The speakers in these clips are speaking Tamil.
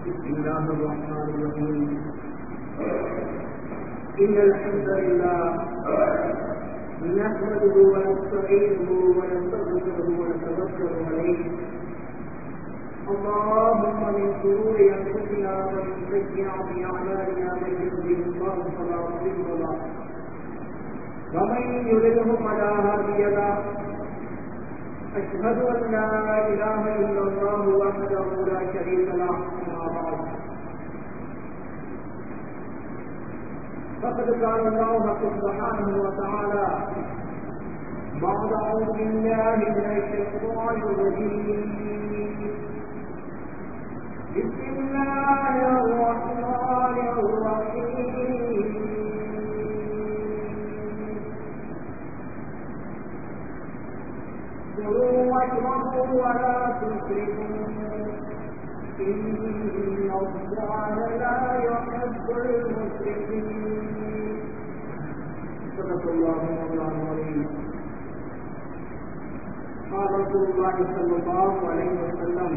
بسم الله الرحمن الرحيم إن الحمد لله نحمده ونستعينه ونستغفره ونتوكل عليه اللهم من شرور أنفسنا ومن سيئات أعمالنا من يهده الله فلا مضل له ومن يضلله فلا هادي له أشهد أن لا إله إلا الله وحده لا شريك له أما بعد فقد قال الله سبحانه وتعالى بعد أعوذ بالله من الشيطان الرجيم بسم الله الرحمن الرحيم كلوا واشربوا ولا تسرفوا إن الله لا يحب المسرفين صدق الله مولانا العظيم قال رسول الله صلى الله عليه وسلم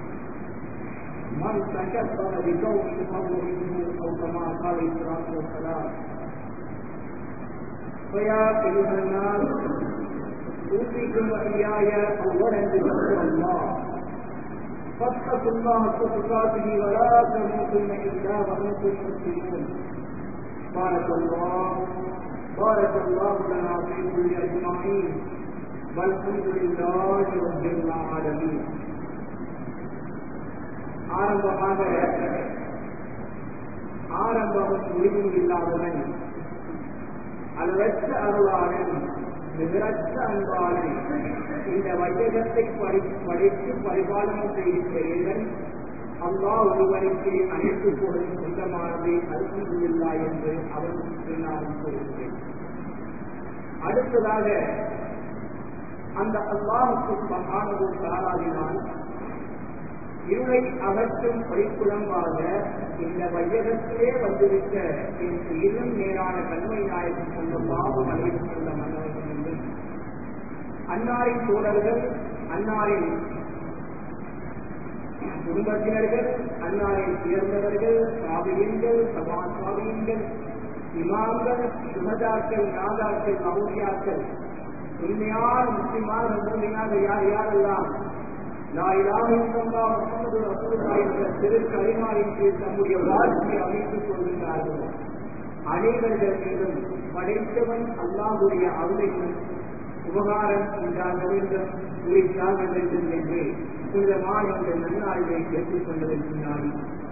من تكبر بقوم فهو منه او كما قال الصلاه والسلام فيا ايها الناس اوصيكم واياي اولا بتقوى الله فاتقوا الله حق تقاته ولا تموتن الا وانتم مسلمون بارك الله بارك الله لنا في كل اجمعين والحمد لله رب العالمين ஆரம்பமாக ஆரம்பமும் முடிவும் இல்லாதவன் அளவற்ற அருளாளன் நிகரற்ற அன்பாளன் இந்த வையகத்தை படி படித்து பரிபாலனம் செய்கின்ற ஏழன் அல்லா ஒருவனுக்கு அனைத்து பொருள் சொந்தமானது அருந்தில்லா என்று அவனுக்கு நான் கூறுகிறேன் அடுத்ததாக அந்த அல்லாஹுக்கு மகானது தாராதினால் இருளை அகற்றும் படிப்புலம்பாக இந்த வையகத்திலே வந்துவிட்ட என் இளம் நேரான கண்மை நாயகம் கொண்ட பாபு அழைத்து கொண்ட மன்னர்கள் என்று அன்னாரின் தோழர்கள் அன்னாரின் குடும்பத்தினர்கள் அன்னாரை சேர்ந்தவர்கள் சாவியங்கள் சபா சாவியங்கள் இமாம்கள் சுகதாக்கள் நாதாக்கள் மௌரியாக்கள் உண்மையான முக்கியமான மூலியாக யார் யாரெல்லாம் முகமது ரசூல்லா என்ற திரு கரிமாரின் கீழ் தம்முடைய வாழ்க்கையை அமைத்துக் கொள்கின்றார்கள் அனைவர்கள் மீதும் படைத்தவன் அல்லாஹுடைய அருளையும் உபகாரம் உண்டாக வேண்டும் குறித்தாக வேண்டும் என்று புனிதமான இந்த நன்னாளினை கேட்டுக் கொண்டதன் பின்னாடி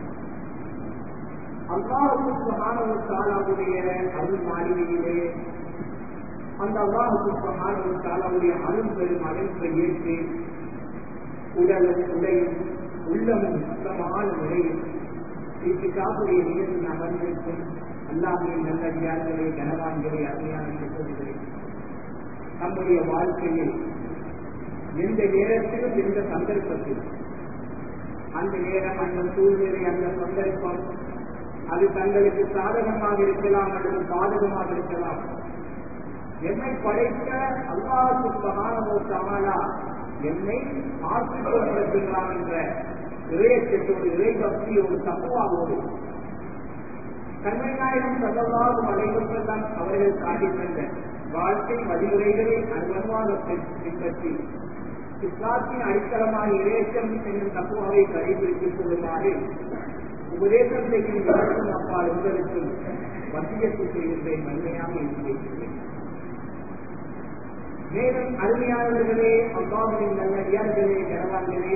அல்லாஹுக்கு மாணவ தாலாவுடைய அருள் மாளிகையிலே அந்த அல்லாஹுக்கு மாணவ தாலாவுடைய அருள் பெரும் அழைப்பை ஏற்று உடலும் உடையும் உள்ளமும் சுத்தமான முறையில் வீட்டுக்காப்புடைய நிகழ்வில் அமர்ந்திருக்கும் அல்லாஹின் நல்லடியார்களே கனவான்களே அருமையான சொல்லுகிறேன் நம்முடைய வாழ்க்கையில் எந்த நேரத்திலும் எந்த சந்தர்ப்பத்திலும் அந்த நேரம் அந்த சூழ்நிலை அந்த சந்தர்ப்பம் அது தங்களுக்கு சாதகமாக இருக்கலாம் அல்லது பாதகமாக இருக்கலாம் என்னை படைத்த அல்லாஹு மகானமோ சமாலா என்னை ஆற்றிக் கொண்டிருக்கிறான் என்ற இறையச்சத்தோடு இறை பக்தியோடு தப்புவாவோடு கண்மைநாயகம் சதவாகும் அனைவருடன் அவர்கள் காட்டி தந்த வாழ்க்கை வழிமுறைகளை அனுபவமாக பின்பற்றி இஸ்லாத்தின் அடித்தளமான இறையச்சம் என்னும் தப்புவாவை கடைபிடித்துக் கொள்ளுமாறு உபதேசம் செய்யும் யாருக்கும் அப்பால் உங்களுக்கும் வசியத்தை செய்கின்றேன் வன்மையாக இருக்கிறேன் மேலும் அருமையானவர்களே அல்லாஹின் நல்லடியார்களே கனவான்களே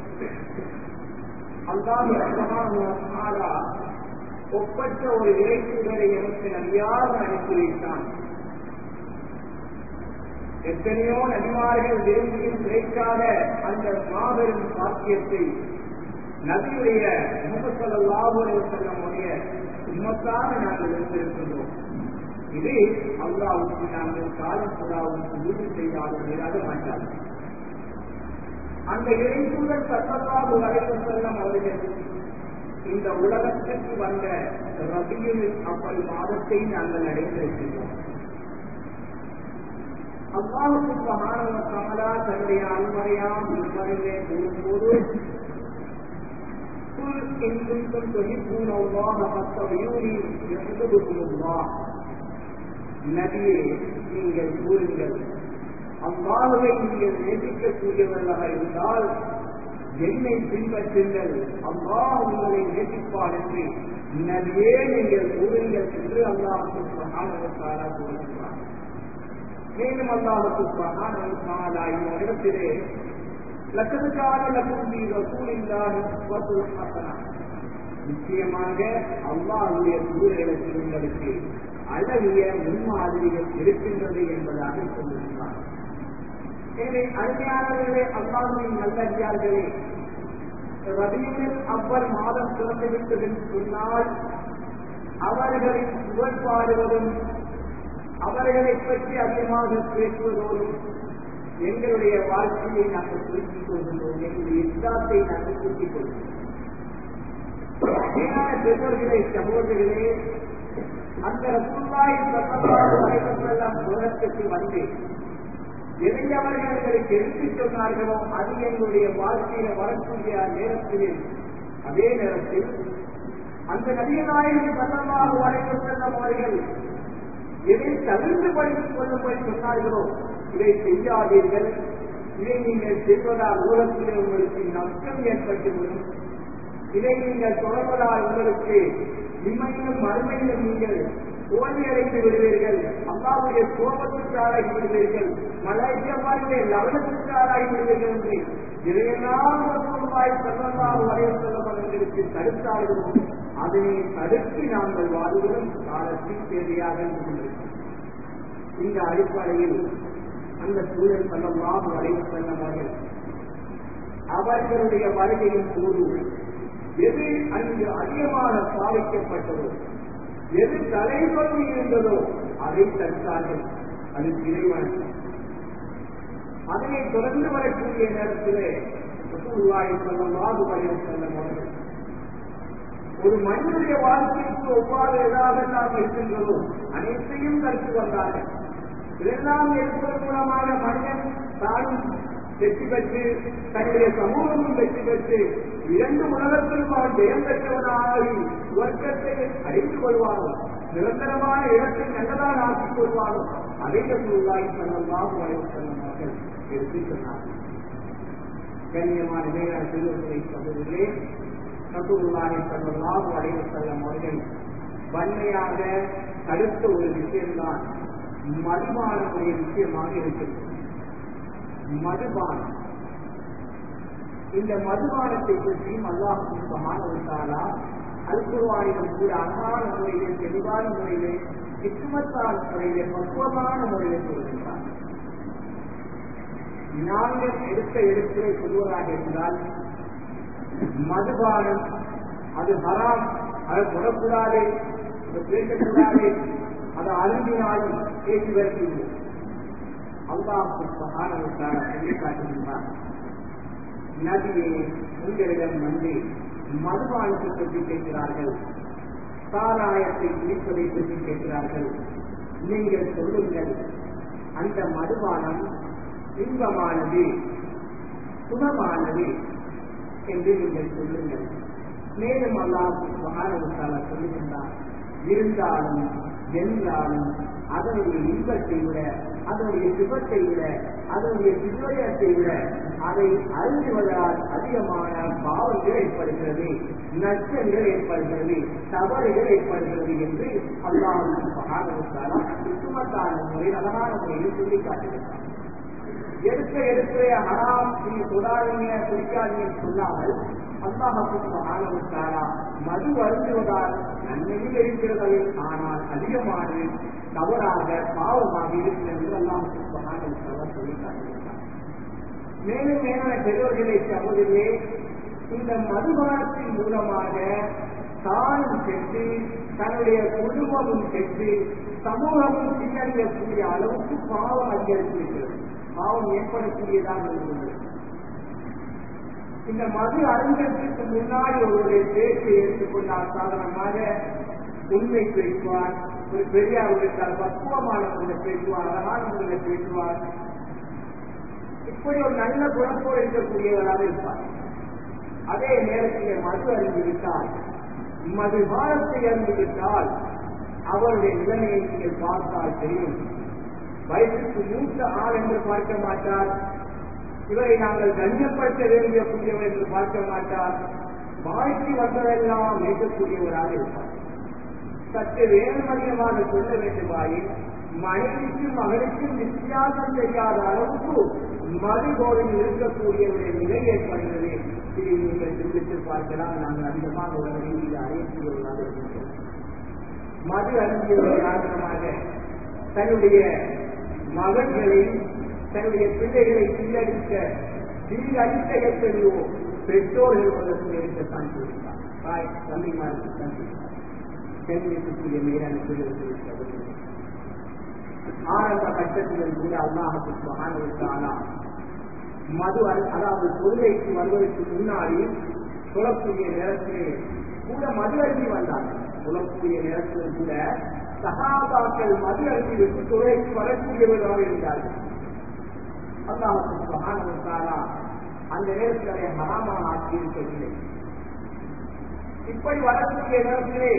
அல்லாஹ் ஒப்பற்ற ஒரு இறைச்சூழலை எனக்கு நபியாக அனுப்பி வைத்தான் எத்தனையோ நபிமார்கள் விரும்பியும் கிடைக்காத அந்த மாபெரும் சாத்தியத்தை நபியுடைய முகசல்லாஹுடைய செல்லமுடைய உண்மத்தாக நாங்கள் இருந்திருக்கின்றோம் இது அல்லாவுக்கு நாங்கள் காலம் புறாவுக்கு உறுதி செய்தாலும் மீறாக மாட்டார்கள் அந்த இறைசூழல் சத்தமாக வரைவு செல்லும் அவர்கள் இந்த உலகத்திற்கு வந்த ரபியில் அப்பல் மாதத்தை நாங்கள் அடைந்திருக்கின்றோம் அல்லாவுக்கு மகானவ கமலா தன்னுடைய அன்மறையாம் இவ்வரையிலே கூறும்போது قل إن كنتم تحبون الله فاتبعوني يحببكم الله நபியே நீங்கள் கூறுங்கள் அல்லாஹுவை நீங்கள் நேசிக்கக்கூடியவர்களாக இருந்தால் என்னை பின்பற்றுங்கள் அல்லாஹ் உங்களை நேசிப்பார் என்று நபியே நீங்கள் கூறுங்கள் என்று அல்லாஹுக்கு மகானவத்தாரா கூறுகிறார் மேலும் அல்லாஹுக்கு மகானவத்தாரா இந்த இடத்திலே லட்சத்துக்கான லட்சத்தி ரசூலில்லாஹி உஸ்வத்துல் ஹஸனா நிச்சயமாக அல்லாஹுடைய தூதர்களுக்கு உங்களுக்கு அழகிய முன்மாதிரிகள் இருக்கின்றது என்பதாக சொல்லுகிறார் எனவே அருமையானவர்களே அல்லாஹுவின் நல்லடியார்களே ரபியுடன் அவ்வள் மாதம் பிறந்துவிட்டது என்று சொன்னால் அவர்களின் புகழ்பாடுவதும் அவர்களை பற்றி அதிகமாக பேசுவதோடும் எங்களுடைய வாழ்க்கையை நாங்கள் குறிப்பிக் கொள்கின்றோம் எங்களுடைய இஸ்லாத்தை நாங்கள் குறிப்பிக் கொள்கின்றோம் பெற்றோர்களே சகோதரர்களே அந்த ரசூல்லாய் சத்தமாக வரைவெல்லாம் உலகத்துக்கு வந்து எதை அவர்கள் எங்களுக்கு எடுத்துச் சொன்னார்களோ அது எங்களுடைய வாழ்க்கையில வரக்கூடிய நேரத்தில் அதே நேரத்தில் அந்த நபியநாயகன் சத்தமாக வரைவெல்லாம் அவர்கள் எதை தவிர்த்து படித்துக் கொள்ளும்படி சொன்னார்களோ இதை செய்யாதீர்கள் இதை நீங்கள் செய்வதால் உலகத்திலே உங்களுக்கு நஷ்டம் ஏற்பட்டுவிடும் இதை நீங்கள் தொடர்வதால் உங்களுக்கு இம்மையிலும் மறுமையிலும் நீங்கள் தோல்வியடைந்து விடுவீர்கள் அல்லாவுடைய கோபத்திற்கு ஆளாகி விடுவீர்கள் மலையமாரிலே லவனத்திற்கு ஆளாகி விடுவீர்கள் என்று இதையெல்லாம் ரசூலுல்லாஹி ஸல்லல்லாஹு அலைஹி வஸல்லம் அவர்களுக்கு தடுத்தார்களோ அதனை தடுத்து நாங்கள் வாழ்வதும் காலத்தில் தேவையாக இருக்கின்றோம் இந்த அடிப்படையில் அந்த சூழல் ஸல்லல்லாஹு அலைஹி வஸல்லம் அவர்கள் அவர்களுடைய வருகையின் போது எது அங்கு அதிகமாக பாதிக்கப்பட்டதோ எது தலைவலி இருந்ததோ அதை தடுத்தார்கள் அது இறைவன் அதனை தொடர்ந்து வரக்கூடிய நேரத்திலே ரசூலுல்லாஹி ஸல்லல்லாஹு அலைஹி வஸல்லம் அவர்கள் ஒரு மனிதனுடைய வாழ்க்கைக்கு ஒவ்வாறு ஏதாவது நாம் இருக்கின்றதோ அனைத்தையும் கருத்து வந்தார்கள் இதெல்லாம் எடுப்பதன் மூலமாக மனிதன் தானும் வெற்றி பெற்று தன்னுடைய சமூகமும் வெற்றி பெற்று இரண்டு உலகத்திலும் அவன் ஜெயம் பெற்றவனாகி சுவர்க்கத்தை அடைந்து கொள்வானோ நிரந்தரமான இடத்தை நல்லதாக ஆக்கிக் கொள்வானோ அதை உள்ளாய் செல்லலாம் செல்லமார்கள் எடுத்து சொன்னார்கள் கண்ணியமான மேலான செல்வத்தை சகோதரே ரசூலுல்லாஹி ஸல்லல்லாஹு அலைஹி வஸல்லம் அவர்கள் வன்மையாக தடுத்த ஒரு விஷயம்தான் மதுபானமுடைய விஷயமாக இருக்கிறது மதுபானம் இந்த மதுபானத்தை பற்றியும் அல்லாஹ் சுபஹானஹு அல்குர்வானிடம் கூட அழகான முறையிலே தெளிவான முறையிலே ஹிக்மத்தான முறையிலே பக்குவமான முறையிலே சொல்கின்றார் நாங்கள் எடுத்த எடுப்பை சொல்வதாக இருந்தால் மதுபானம் அது ஹராம் அதை தொடக்கூடாது அதை பேசக்கூடாது அதை அருந்தினாலும் பேசி வருகிறோம் அல்லாஹ் சுபஹானஹு சொல்லி காட்டுகின்றார் நபியே உங்களிடம் வந்து மதுபானத்தை பற்றி கேட்கிறார்கள் சாராயத்தை குடிப்பதை பற்றி கேட்கிறார்கள் நீங்கள் சொல்லுங்கள் அந்த மதுபானம் இன்பமானது சுகமானது என்று நீங்கள் சொல்லுங்கள் மேலும் அல்லாஹ் மகானவத்தால சொல்லுகின்றார் இருந்தாலும் என்றாலும் அதனுடைய இன்பத்தை விட அதனுடைய சுபத்தை விட அதனுடைய சுயோயத்தை விட அதை அருந்துவதால் அதிகமான பாவங்கள் ஏற்படுகிறது நஷ்டங்கள் ஏற்படுகிறது தவறுகள் ஏற்படுகிறது என்று அல்லாஹ் மகானவத்தாலா சுத்தமத்தான முறையில் அழகான முறையில் சொல்லி காட்டுகிறார் எடுக்க எடுக்க ஹராம் நீங்க தொடாதீங்க குடிக்காதீங்க சொல்லாமல் அல்லாஹுக்கு ஆனவத்தாரா மது வருந்துவதால் நன்மையில் இருக்கிறது ஆனால் அதிகமானது தவறாக பாவமாக இருக்கிறது அல்லாஹுக்கு ஆனவத்தாரா சொல்லி காட்டுகிறார் மேலும் மேலான பெரியவர்களை சகோதரியே இந்த மதுபானத்தின் மூலமாக தானும் கெட்டு தன்னுடைய குடும்பமும் கெட்டு சமூகமும் பின்னறியக்கூடிய அளவுக்கு பாவம் அதிகரித்திருக்கிறது பாவம் ஏற்படக்கூடியதாக இருந்தது இந்த மது அருந்தத்திற்கு முன்னாடி ஒருவருடைய பேச்சை எடுத்துக்கொண்டால் சாதாரணமாக உண்மை பேசுவார் ஒரு பெரியார் இருந்தால் பக்குவமான முறையில் பேசுவார் அழகான முறையில் பேசுவார் இப்படி ஒரு நல்ல குணத்தோடு இருக்கக்கூடியவராக இருப்பார் அதே நேரத்தில் மது அறிந்துவிட்டால் மது பாரத்தை அறிந்துவிட்டால் அவருடைய நிலைமையை நீங்கள் பார்த்தால் தெரியும் வயசுக்கு மூத்த ஆள் என்று பார்க்க மாட்டார் இவரை நாங்கள் கண்ணியப்படுத்த வேண்டிய கூடியவர் என்று பார்க்க மாட்டார் வாழ்க்கை வந்ததெல்லாம் ஏற்கக்கூடியவராக இருப்பார் சற்று வேறுமதியமாக சொல்ல வேண்டுமாயின் மனைவிக்கும் மகனுக்கும் வித்தியாசம் தெரியாத அளவுக்கு மது போதையில் இருக்கக்கூடியவருடைய நிலை ஏற்படுகிறது இதை நீங்கள் சிந்தித்து பார்க்கலாம் நாங்கள் அதிகமாக ஒரு ரீதியில் அறியக்கூடியவர்களாக இருக்கின்றோம் மது அருந்தியவர் காரணமாக தன்னுடைய மகன்களை தன்னுடைய பிள்ளைகளை சீரடிக்க சீரடிக்க எத்தனையோ பெற்றோர்கள் உலகத்தில் இருக்கத்தான் சொல்கிறார் தாய் தம்பிமாருக்கு தான் கண்ணியத்துக்குரிய மேலான பிள்ளைகள் ஆரம்ப கட்டத்திலும் கூட அல்லாஹுக்கு மகானவித்தானா மது அதாவது தொழுகைக்கு வருவதற்கு முன்னாடி சொல்லக்கூடிய நேரத்திலே கூட மது அருந்தி வந்தார்கள் சொல்லக்கூடிய நேரத்திலும் கூட சகாபாக்கள் மது அருந்தி விட்டு தொழுகைக்கு வரக்கூடியவர்களாக இருந்தார்கள் அல்லாஹுக்கு மகானவித்தானா அந்த நேரத்தில் அதை ஹராமாக ஆக்கி இருக்கவில்லை இப்படி வரக்கூடிய நேரத்திலே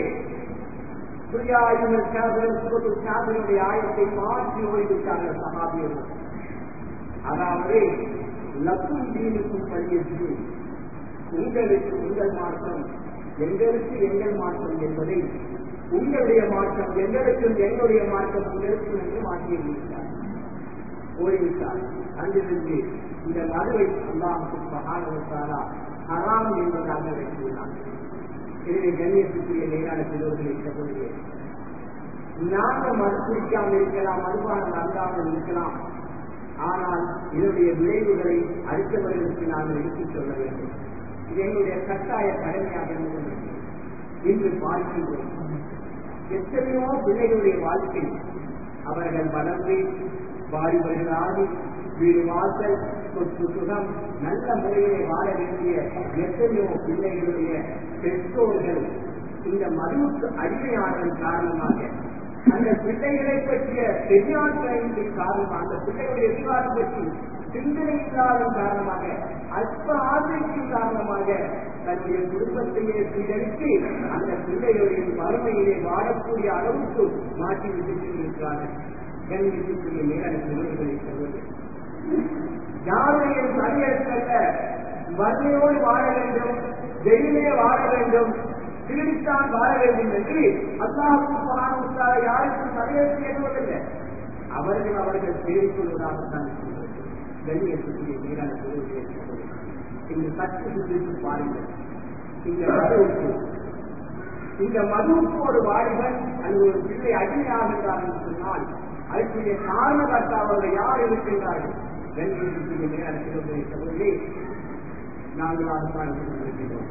சுயாயுடைய ஆயத்தை மாற்றி ஓய்விட்டார்கள் சகாபியர்கள் அதாவது லக்கும் தீனுக்கும் பள்ளியது உங்களுக்கு உங்கள் மாற்றம் எங்களுக்கு எங்கள் மாற்றம் என்பதை உங்களுடைய மாற்றம் எங்களுக்கும் எங்களுடைய மாற்றம் உங்களுக்கும் என்று மாற்றியிருக்கிறார் ஓடிவிட்டார் அங்கிருந்து இந்த மதுவை அல்லாஹுக்கு மகானவத்தாரா ஹராம் என்பதாக வைத்துள்ளார் எனவே கண்ணியத்துக்குரிய மேலான சிலவர்களை சகோதரியே நாங்கள் மது குடிக்காமல் இருக்கலாம் மதுபானம் அல்லாமல் இருக்கலாம் ஆனால் இதனுடைய விளைவுகளை அடுத்தவர்களுக்கு நாங்கள் எடுத்துச் சொல்ல வேண்டும் இது எங்களுடைய கட்டாய கடமையாக இருந்தது இன்று பார்க்கின்றோம் எத்தனையோ பிள்ளைகளுடைய வாழ்க்கை அவர்கள் வளர்ந்து வாலிபர்களாகி வீடு வாசல் சொத்து சுகம் நல்ல முறையிலே வாழ வேண்டிய எத்தனையோ பிள்ளைகளுடைய பெற்றோர்கள் இந்த மதுவுக்கு அடிமையானதன் காரணமாக அந்த பிள்ளைகளை பற்றிய பெரியாற்றின் காரணமாக அந்த பிள்ளைகளுடைய எதிர்காலம் பற்றி சிந்தனை இல்லாததன் காரணமாக அற்ப ஆசைக்கின் காரணமாக தன்னுடைய குடும்பத்தையே சீரழித்து அந்த பிள்ளைகளுடைய வறுமையிலே வாழக்கூடிய அளவுக்கு மாற்றி விட்டுவிட்டிருக்கிறார்கள் கண்ணியத்துக்குரிய மேலான நிறுவனங்களை சொல்வது யாருடைய சரியற்கல்ல வறுமையோடு வாழ வேண்டும் வெளியிலே வாழ வேண்டும் திருடித்தான் வாழ வேண்டும் என்று அல்லாஹுக்கு பாராமுத்தார யாருக்கும் சரியற்று எதுவதில்லை அவர்கள் அவர்கள் தேடிக்கொள்வதாகத்தான் கண்ணியத்துக்குரிய மேலான நிறுவனங்களை சொல்வது இந்த சற்று சிந்தித்து பாருங்கள் இந்த மதுவுக்கு இந்த மதுவுக்கு ஒரு வாலிபன் அல்லது ஒரு பிள்ளை அடிமையாகின்றார் என்று சொன்னால் அதற்குரிய காரணகர்த்தாவர்கள் யார் இருக்கின்றார்கள் கண்ணியத்துக்குரிய மேலான சிறுவர்களை சகோதரி நாங்களாக தான் இருக்கின்றோம்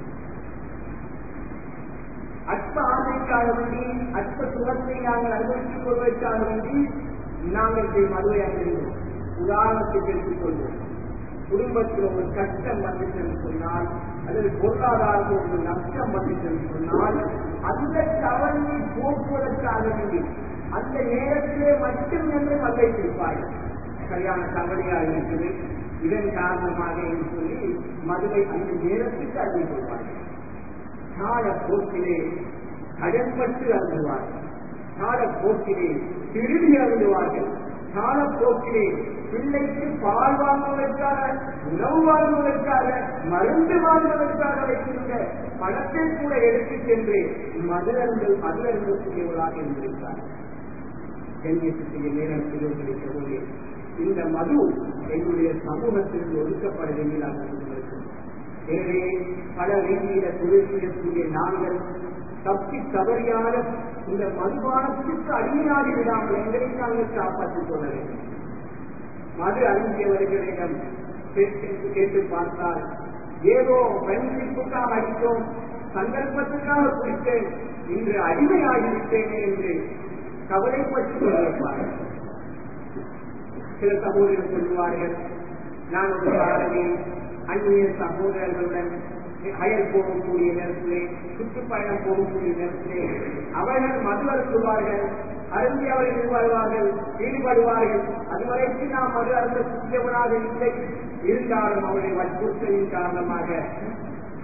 அற்ப ஆசைக்காக வேண்டி அற்ப சுகத்தை நாங்கள் அனுபவித்துக் கொள்வதற்காக வேண்டி நாங்கள் போய் மதுவை அடைந்தோம் உதாரணத்துக்கு எடுத்துக்கொள்வோம் குடும்பத்தில் ஒரு கஷ்டம் வந்துச்சு என்று சொன்னால் அல்லது பொருளாதாரத்தில் ஒரு நஷ்டம் வந்துச்சு என்று சொன்னால் அந்த கவலையை போக்குவதற்காக வேண்டி அந்த நேரத்திலே மட்டும் என்று மல்லை கொடுப்பார்கள் சரியான கவலையா இருக்குது இதன் காரணமாக என்று சொல்லி மதுவை அந்த நேரத்துக்கு அறிந்து கொள்வார்கள் காலப்போக்கிலே கடன்பட்டு அருந்துவார்கள் காலப்போக்கிலே திருடி அருந்துவார்கள் காலப்போக்கிலே பிள்ளைக்கு பால் வாங்குவதற்காக உணவு வாங்குவதற்காக மருந்து வாங்குவதற்காக வைத்திருந்த பணத்தை கூட எடுத்துச் சென்று மதுரங்கள் மதுரங்கக்கூடியவர்களாக இருந்திருக்கிறார்கள் கண்ணியத்துக்குரிய நேரம் சிறுவர்களை சொல்லுங்க இந்த மது எங்களுடைய சமூகத்திலிருந்து ஒதுக்கப்பட வேண்டிய நாங்கள் எனவே பல ரீதியில தொழில் செய்யக்கூடிய நாங்கள் தப்பி தவறியான இந்த மதுபானத்திற்கு அடிமையாகி விடாமல் எங்களை நாங்கள் காப்பாற்றிக் கொள்ள வேண்டும் மது அருந்தியவர்களிடம் கேட்டு பார்த்தால் ஏதோ ஃப்ரெண்ட்ஷிப்புக்காக அடித்தோம் சங்கல்பத்துக்காக குடித்தேன் இன்று அடிமையாகிவிட்டேனே என்று கவலைப்பட்டுக் கொண்டிருப்பார்கள் சில சகோதரர்கள் சொல்லுவார்கள் நான் ஒரு காலமே அந்நிய சகோதரர்களுடன் அயல் போகக்கூடிய நேரத்திலே சுற்றுப்பயணம் போகக்கூடிய நேரத்திலே அவர்கள் மது அருந்துவார்கள் அருந்தி அவர்கள் ஈடுபடுவார்கள் ஈடுபடுவார்கள் அதுவரைக்கும் நாம் மது அருந்த சுற்றியவனாக இல்லை இருந்தாலும் அவருடைய வற்புறுத்தலின் காரணமாக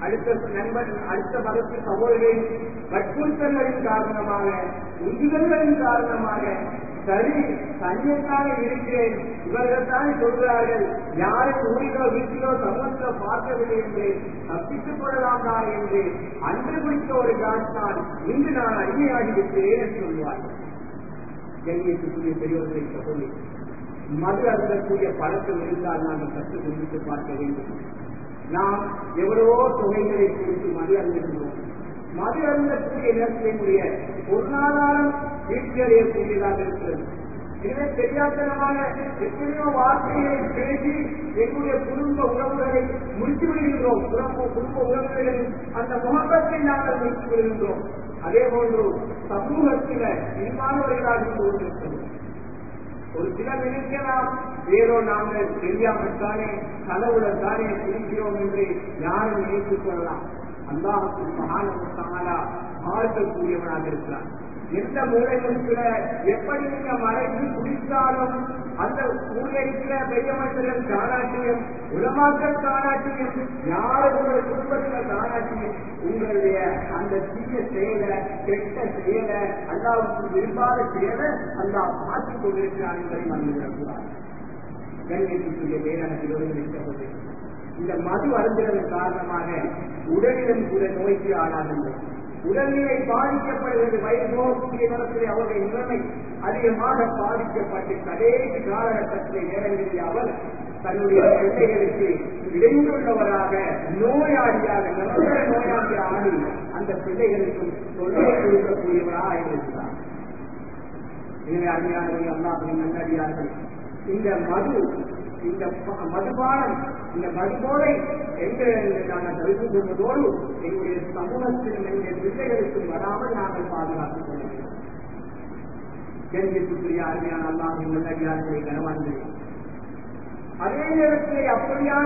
அடுத்த நண்பன் அடுத்த மதத்து சகோதரின் வற்புறுத்தல்களின் காரணமாக உந்துதல்களின் காரணமாக சரி தனியத்தான இருக்கிறேன் இவர்கள் தானே சொல்கிறார்கள் யாரும் ஊரிலோ வீட்டிலோ சமூகத்திலோ பார்க்கவில்லை என்று தப்பித்துக் கொள்ளலாம் தான் என்று அன்று குறித்த ஒரு காட்டினால் இன்று நான் அடிமையாகிவிட்டேன் என்று சொல்வார்கள் கண்ணியத்துக்குரிய பெரியவர்களை சகோதரி மது அருந்தக்கூடிய பழக்கம் இருந்தால் நாங்கள் சற்று சிந்தித்து பார்க்க வேண்டும் நாம் எவ்வளவோ தொகைகளை குறித்து மது அருந்துகின்றோம் மது அருந்தக்கூடிய நேரத்தினுடைய பொருளாதாரம் வீழ்ச்சியடையக்கூடியதாக இருக்கிறது எனவே தெரியாதனமான எத்தனையோ வார்த்தைகளை பேசி எங்களுடைய குடும்ப உறவுகளை முடித்து விடுகின்றோம் குடும்ப குடும்ப உறவுகளின் அந்த முகத்தை நாங்கள் முடித்து விடுகின்றோம் அதே போன்று சமூகத்தில இனிமானவர்களாக இருந்து கொண்டிருக்கிறோம் ஒரு சிலர் நினைக்கலாம் ஏதோ நாங்கள் தெரியாமல் தானே கடவுளை தானே பிரிக்கிறோம் என்று யாரும் நினைத்துக் கொள்ளலாம் அல்லாஹுக்கு மகானமுத்தாலா பார்க்கக்கூடியவனாக இருக்கிறார் எந்த மூலைகளுக்குல எப்படி நீங்க மறைந்து குடித்தாலும் அந்த ஊரில் இருக்கிற பெரியமன்றர்கள் தானாட்டியம் உலமாக்கள் தானாட்டியம் யாரும் உங்கள் குடும்பத்தில் தானாட்டியம் உங்களுடைய அந்த தீய செயலை கெட்ட செயலை அல்லாவுக்கு விரும்பாத செயலை அல்லா பார்த்துக் கொண்டிருக்கிறான் என்பதை நாம் விளக்குவார் கண்ணியத்துக்குரிய மேலான விரோதங்களை சகோதரி இந்த மது அருந்துவதன் காரணமாக உடலிலும் கூட நோய்க்கு ஆளாகின்றோம் உடல்நிலை பாதிக்கப்படுகிறது வயது போகக்கூடிய நேரத்தில் அவருடைய நிலைமை அதிகமாக பாதிக்கப்பட்டு கடைசி காலகட்டத்திலே நேரங்களில் அவர் தன்னுடைய பிள்ளைகளுக்கு இடைந்துள்ளவராக நோயாளியாக நிரந்தர நோயாளி ஆடி அந்த பிள்ளைகளுக்கும் தொல்லை கொடுக்கக்கூடியவராக இருக்கிறார் எனவே அடியார்கள் அல்லாஹின் நல்லடியார்கள் இந்த மது இந்த மதுபானம் இந்த மதுபோதை எங்களை நாங்கள் தடுத்து கொள்வதோடு எங்களுடைய சமூகத்திலும் எங்களுடைய பிள்ளைகளுக்கும் வராமல் நாங்கள் பாதுகாத்துக் கொள்ள வேண்டும் கேள்விக்குரிய அருமையான அல்லாஹின் நல்லடியார்களை கனவான்களே அதே நேரத்தில் அப்படியான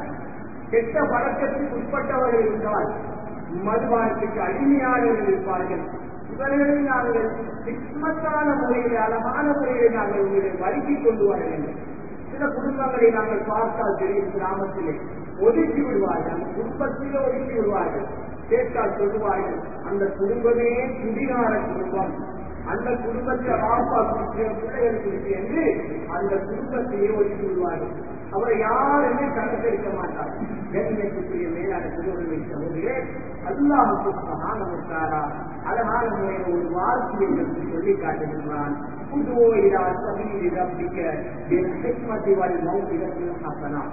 கெட்ட பழக்கத்துக்கு உட்பட்டவர்கள் இருந்தால் மதுபானத்துக்கு அடிமையானவர்கள் இருப்பார்கள் இவர்களை நாங்கள் சிக்மத்தான முறையில் அழகான முறையில் நாங்கள் உங்களை வருத்திக் கொண்டு வர வேண்டும் சில குடும்பங்களை நாங்கள் பார்த்தால் தெரியும் கிராமத்திலே ஒதுக்கி விடுவார்கள் அந்த குடும்பத்திலே ஒதுக்கி விடுவார்கள் கேட்டால் சொல்லுவார்கள் அந்த குடும்பமே குடிகார குடும்பம் அந்த குடும்பத்தில் பாப்பா குறித்த பிள்ளைகள் குறித்து என்று அந்த குடும்பத்தையே ஒதுக்கி விடுவார்கள் அவரை யாருமே கணக்கெடுக்க மாட்டார் கண்ணியத்துக்குரிய மேலான திருவள்ளுவை சகோதரே அல்லாஹுக்கு மகானமுத்தாரா அழகான முறையில் ஒரு வார்த்தையை பற்றி சொல்லி காட்டுகின்றான் புதுவோ இதா சபீரி ரப்பிக்க என் ஹிக்மதி வல் மௌத்திகத்தின் ஹசனா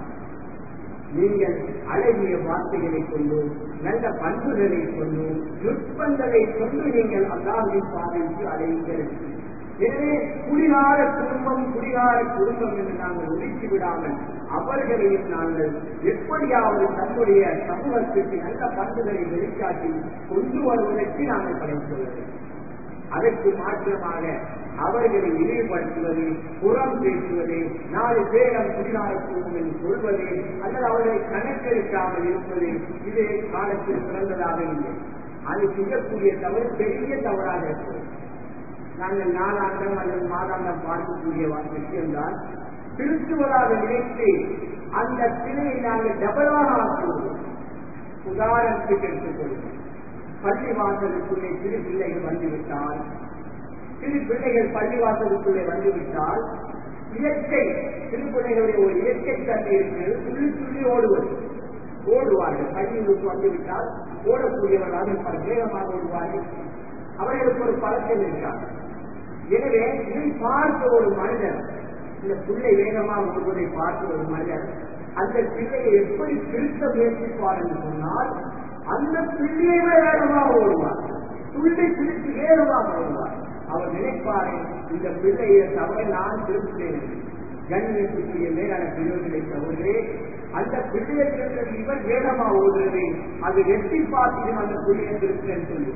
நீங்கள் அழகிய வார்த்தைகளை கொண்டு நல்ல பண்புகளை கொண்டு நுட்பங்களை கொண்டு நீங்கள் அல்லாஹின் பாதைக்கு அழைங்கள் எனவே குடிகார குடும்பம் குடிகார குடும்பம் என்று நாங்கள் ஒதுக்கி விடாமல் அவர்களையும் நாங்கள் எப்படியாவது தன்னுடைய சமூகத்திற்கு நல்ல பண்புகளை வெளிக்காட்டி கொண்டு வருவதற்கு நாங்கள் படைத்துள்ள வேண்டும் அதற்கு மாற்றமாக அவர்களை இழிவுபடுத்துவது புறம் பேசுவது நாலு பேரம் குடிநாளத்துவம் என்று சொல்வது அல்லது அவர்களை கணக்கெடுக்காமல் இருப்பது இது காலத்தில் சிறந்ததாக இல்லை அது செய்யக்கூடிய தவறு பெரிய தவறாக இருக்கிறது நாங்கள் நாளாந்தம் அல்லது மாதாந்தம் பார்க்கக்கூடிய விஷயம்தான் திருத்துவதாக நினைத்து அந்த சிலையை நாங்கள் டபலாக ஆக்குவோம் உதாரணத்துக்கு எடுத்துக்கொள்வோம் பள்ளி வாசலுக்குள்ளே சிறு பிள்ளைகள் வந்துவிட்டால் சிறு பிள்ளைகள் பள்ளிவாசலுக்குள்ளே வந்துவிட்டால் இயற்கை சிறு பிள்ளைகளுடைய ஒரு இயற்கை தன்மை இருக்கிறது துள்ளி துள்ளி ஓடுவது ஓடுவார்கள் பள்ளிகளுக்கு வந்துவிட்டால் ஓடக்கூடியவர்களாக இருப்பார் வேகமாக ஓடுவார்கள் அவர்களுக்கு ஒரு பழக்கம் இருக்கார் எனவே இதை பார்த்த ஒரு மனிதர் இந்த பிள்ளை வேகமாக ஓடுவதை பார்த்த ஒரு மனிதர் அந்த பிள்ளையை எப்படி திருத்த முயற்சிப்பார் என்று சொன்னால் அந்த பிள்ளையை வேகமாக ஓடுவார் துள்ளி பிடித்து வேகமாக ஓடுவார் அவர் நினைப்பாரே இந்த பிள்ளையை தவிர நான் திருப்புகிறேன் கண்ணியத்துக்குரிய மேலான பிரிவுகளை தவிரே அந்த பிள்ளையை திருத்தது இவர் வேகமா ஓடுறது அது எட்டி பார்த்து அந்த பிள்ளையை திருத்தேன்னு சொல்லி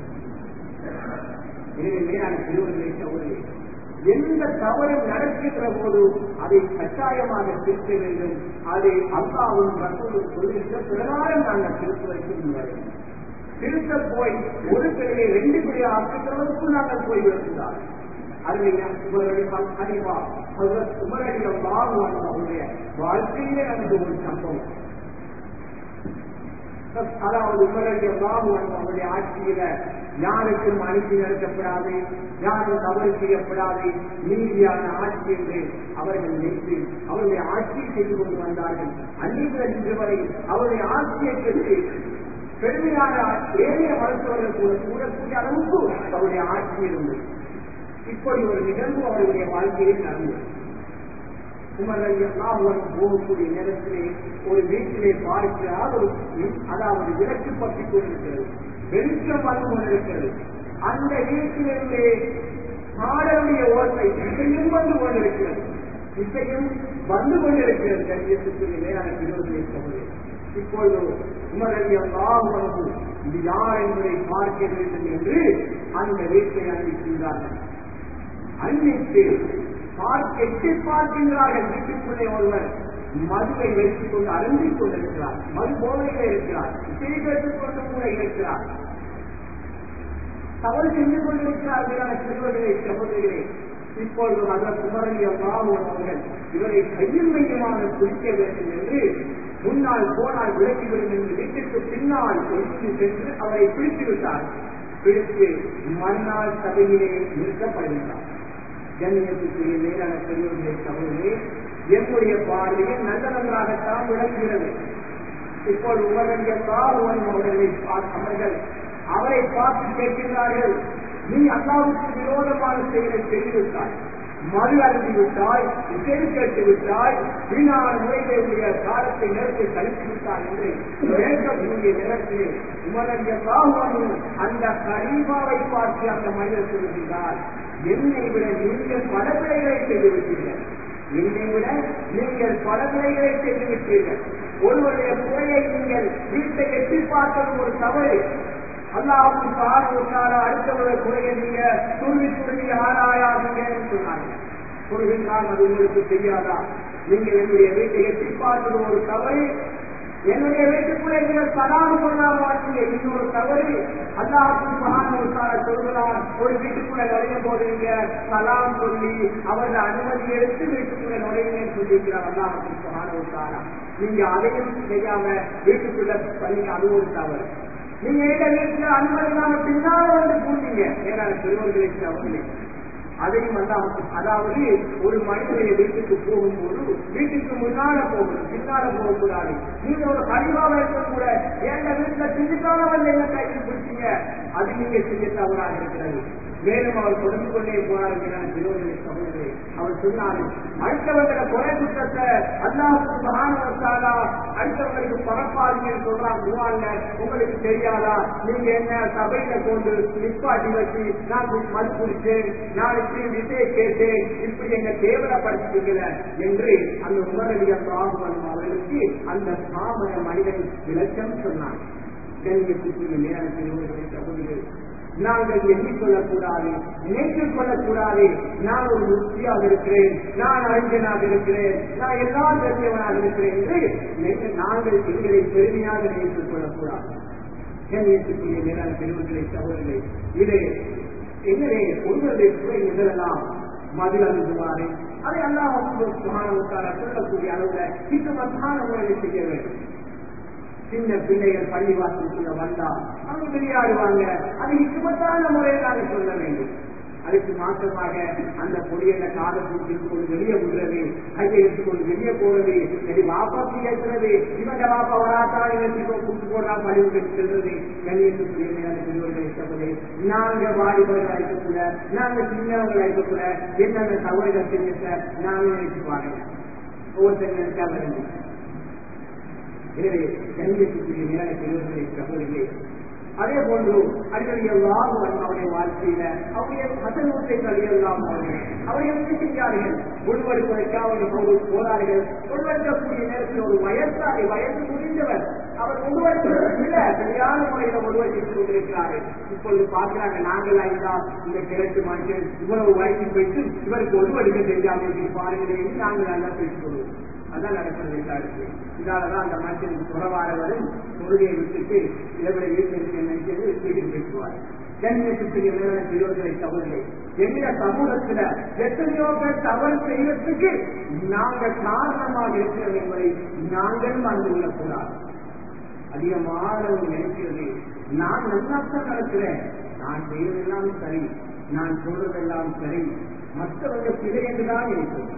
எனவே மேலான பிரிவுகளை தவிரே எந்த தவறும் நடக்கின்ற போது அதை கட்டாயமாக திருத்த வேண்டும் அதை அல்லாவும் ரசூலும் சொல்லியிருக்க பிரகாரம் நாங்கள் திருத்துவதற்கு முன்வரும் திருத்த போய் ஒரு பிள்ளையை ரெண்டு பிள்ளையை ஆக்குகிறவருக்கும் நாங்கள் போய்விடக்கூடாது அறிவா உமரடிய வாழ்வு அவருடைய வாழ்க்கையிலே நடந்த ஒரு சம்பவம் அதாவது உமரடிய பாபு அவருடைய ஆட்சியில யாருக்கும் அனுப்பி நடத்தப்படாது யாரும் தவறு செய்யப்படாது நீதியான ஆட்சி என்று அவர்கள் நினைத்து அவருடைய ஆட்சியை செய்து கொண்டு வந்தார்கள் அன்றைக்கு இன்று வரை அவருடைய ஆட்சியை பெற்று பெருமையான ஏழைய மருத்துவர்கள் கூட கூடக்கூடிய அளவுக்கு அவருடைய ஆட்சி இருந்தது இப்படி ஒரு நிகழ்வு அவருடைய வாழ்க்கையில் நடந்தது உமரெல்லாம் போகக்கூடிய நேரத்திலே ஒரு வீட்டிலே பார்க்கிறார் ஒரு அதாவது விளக்கு பற்றி கொண்டிருக்கிறது வெளிச்சம் வந்து கொண்டிருக்கிறது அந்த வீட்டிலிருந்தே பாடலுடைய ஓட்டை இசையும் வந்து கொண்டிருக்கிறது இசையும் வந்து கொண்டிருக்கிறது கண்ணியத்துக்குரிய மேலான விரோதியை சொல்கிறேன் இப்பொழுது உமரடியாக இது யார் என்பதை பார்க்க வேண்டும் என்று அந்த வீட்டை அனுப்பிக்கின்றார்கள் அன்னைக்கு பார்க்க எட்டி பார்க்கின்றார்கள் வீட்டுக்குள்ளே ஒருவர் மதுவை வைத்துக் கொண்டு அருந்திக் கொண்டிருக்கிறார் மது போதையில இருக்கிறார் இசை கேட்டுக் கொண்டு கூட இருக்கிறார் தவறு செஞ்சு கொண்டிருக்கிறார்கள் சிறுவர்களை சகோதரிகளே இப்பொழுது அதன் குமரலிய பாபுவன் அவர்கள் இவரை கையில் மையமாக குடிக்க வேண்டும் என்று முன்னால் போனால் விளக்கிவிடும் என்று வீட்டிற்கு பின்னால் ஒதுக்கி சென்று அவரை பிடித்து விட்டார் பிடித்து மறுநாள் சபையிலே நிறுத்தப்படுகின்றார் கண்ணியத்துக்குரிய மேலான பெரியவர்களை சகோதரே என்னுடைய பார்வையில் நல்ல நன்றாகத்தான் விளங்குகிறது இப்போது உமரடிய பாபுவன் அவர்களை அவர்கள் அவரை பார்த்து கேட்கிறார்கள் நீ அல்லாவுக்கு விரோதமான செயலை செய்துவிட்டாய் மறு அருந்தி விட்டாய் இசை கேட்டு விட்டாய் வீணான முறைகளுடைய காலத்தை நேரத்தை கழித்து விட்டாய் என்று கேட்கக்கூடிய நேரத்தில் உமரடிய பாகுவனும் அந்த கரீபாவை பார்த்து அந்த மனிதர் சொல்லுகின்றார் என்னை விட நீங்கள் பல பிழைகளை செய்து விட்டீர்கள் என்னை விட நீங்கள் பல பிழைகளை செய்து விட்டீர்கள் ஒருவருடைய குறையை நீங்கள் வீட்டை எட்டி பார்ப்பது ஒரு தவறு அல்லாவுக்கு பாடுவதால அடுத்தவருடைய குறையை நீங்க துருவி துருவி ஆராயாதீங்கன்னு சொன்னாங்க சொல்கின்றான் அது உங்களுக்கு தெரியாதா நீங்க என்னுடைய வீட்டை எட்டி பார்ப்பது ஒரு தவறு என்னுடைய வீட்டுக்குள்ளே நீங்கள் சலாம் சொல்லாம வாங்க இன்னொரு தவறு அல்லாஹுக்கு மகான சொல்கிறார் ஒரு வீட்டுக்குள்ள நுழையும் போது நீங்க சலாம் சொல்லி அவர்கள் அனுமதி எடுத்து வீட்டுக்குள்ள நுழையுங்கன்னு சொல்லியிருக்கிறார் அல்லாஹுக்கு மகான நீங்க அதையும் செய்யாம வீட்டுக்குள்ள பண்ணி அது ஒரு தவறு நீங்க எங்க வீட்டுல அனுமதி இல்லாம பின்னால வந்து கூட்டீங்க ஏன்னா பெருவர்களை தவறு அதையும் வந்து அதாவது ஒரு மனிதனுடைய வீட்டுக்கு போகும்போது வீட்டுக்கு முன்னால போகணும் பின்னால போகக்கூடாது நீங்க ஒரு கழிவாக இருக்க கூட எங்க வீட்டுல பின்னுக்கால வந்து என்ன கையில் பிடிச்சீங்க அது நீங்க செய்ய தவறாக இருக்கிறது மேலும் அவர் தொடர்ந்து கொண்டே போனார்கள் விரோதனை சகோதரே அவர் சொன்னார் அடுத்தவங்களை குறை குற்றத்தை அல்லாவுக்கு மகானவத்தாலா அடுத்தவங்களுக்கு பரப்பாதீங்கன்னு சொல்றான் குருவாங்க உங்களுக்கு தெரியாதா நீங்க என்ன சபையில கொண்டு நிப்பாட்டி வச்சு நான் மது குடிச்சேன் நான் இப்படி விசையை கேட்டேன் இப்படி என்ன கேவலப்படுத்திக்கல என்று அந்த உமரடிய பாகுவன் அவர்களுக்கு அந்த பாமர மனிதன் விளக்கம் சொன்னான் கண்ணியத்துக்குரிய மேலான பெரியவர்களை சகோதரிகள் நாங்கள் எண்ணிக்கொள்ளக்கூடாது நினைத்துக் கொள்ளக்கூடாது நான் ஒரு முக்தியாக இருக்கிறேன் நான் அறிஞனாக இருக்கிறேன் நான் எல்லாம் தெரிஞ்சவனாக இருக்கிறேன் என்று நாங்கள் எங்களை பெருமையாக நினைத்துக் கொள்ளக்கூடாது கண்ணியத்துக்குரிய மேலான பெருமக்களை சகோதரர்களே இது எங்களே ஒருவருடைய குறை நிகழலாம் மது அருந்துவாரு அதை அல்லாஹ் சுகானவுக்கான சொல்லக்கூடிய அளவுல இது மத்தான முறையில் செய்ய வேண்டும் சின்ன பிள்ளைகள் பள்ளிவாசலுக்குள்ள வந்தா அவங்க விளையாடுவாங்க அது இக்குமத்தான முறையில் நாங்கள் சொல்ல வேண்டும் அதுக்கு மாற்றமாக அந்த பொடியனை காதை பிடிச்சிட்டு கொண்டு வெளியே விடுறது கையை எடுத்துக்கொண்டு வெளியே போறது சரி வாப்பா பேசுறது இவங்க வாப்பா வராத்தான் இவங்க கூட்டு போடுறா பழிவு செல்றது கண்ணியத்துக்குரிய பெரியவர்களை இஷ்டப்படு நாங்க வாலிபர்கள் இருக்கக்கூட நாங்க சின்னவர்கள் இருக்கக்கூட என்னென்ன தவறுகள் செஞ்சுட்ட நாங்க நினைச்சு பாருங்க ஒவ்வொருத்தர் நினைச்சா வருங்க எனவே கண்ணியத்துக்குரிய மேலான பெரியவர்களை சகோதரிகளே அதே போன்று அடிக்கடியெல்லாம் அவருடைய வாழ்க்கையில அவருடைய மதநூற்றை கழியெல்லாம் அவர்கள் அவர்கள் என்ன செஞ்சார்கள் உள்வெடுப்பதற்காக அவர்கள் போனார்கள் உள்வெடுக்கக்கூடிய நேரத்தில் ஒரு வயசாளி வயசு முடிந்தவர் அவர் உருவெடுப்பதற்குள்ள சரியான முறையில உருவெடுத்துக் கொண்டிருக்கிறார்கள் இப்பொழுது பார்க்கிறாங்க நாங்கள் ஐயா இந்த கிழக்கு மனுஷன் இவ்வளவு வயசு போயிட்டு இவருக்கு உருவெடுக்க தெரியாமல் பாருங்களேன் நாங்கள் நல்லா பேசிக் கொள்வோம் அதான் நடக்கிறது எல்லாருக்கும் இதாலதான் அந்த மனுஷனுக்கு புறவாரவரும் தொழுகையை விட்டுட்டு இரவு வீட்டிற்கு நினைக்கிறது வீட்டுக்கு பேசுவார் கண்ணியத்துக்குரிய மேலான பெரியோர்களை தவறுகளை எங்க சமூகத்துல எத்தனையோ பேர் தவறு செய்வதற்கு நாங்கள் காரணமாக இருக்கிறோம் என்பதை நாங்கள் மறந்து கொள்ளக்கூடாது அதிகமானவங்க நினைக்கிறது நான் நல்லாத்தான் நடக்கிறேன் நான் செய்வதெல்லாம் சரி நான் சொல்றதெல்லாம் சரி மற்றவங்க பிழை என்றுதான் இருக்கிறது